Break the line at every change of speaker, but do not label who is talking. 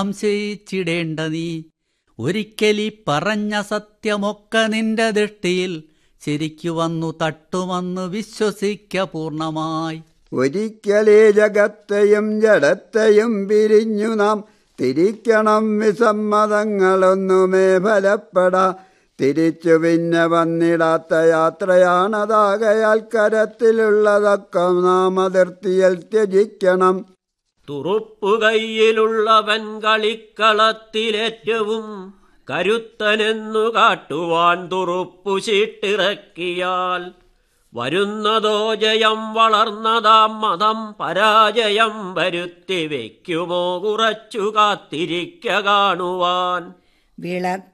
സംശയിച്ചിടേണ്ട നീ ഒരിക്കലി പറഞ്ഞ സത്യമൊക്കെ നിന്റെ ദൃഷ്ടിയിൽ ശരിക്കു വന്നു തട്ടുമെന്ന് വിശ്വസിക്ക പൂർണ്ണമായി
ഒരിക്കലേ ജഗത്തെയും ജഡത്തെയും പിരിഞ്ഞു നാം തിരിക്കണം വിസമ്മതങ്ങളൊന്നുമേ ഫലപ്പെടാ തിരിച്ചു പിന്നെ വന്നിടാത്ത യാത്രയാണതാകയാൽ കരത്തിലുള്ളതൊക്കെ നാം അതിർത്തിയിൽ ത്യജിക്കണം
തുറുപ്പുകൈയിലുള്ളവൻ കളിക്കളത്തിലേറ്റവും കരുത്തനെന്നു കാട്ടുവാൻ തുറുപ്പു ചീട്ടിറക്കിയാൽ വരുന്നതോ ജയം വളർന്നതാം മതം പരാജയം വരുത്തി വയ്ക്കുമോ കുറച്ചു കാത്തിരിക്ക കാണുവാൻ
വിള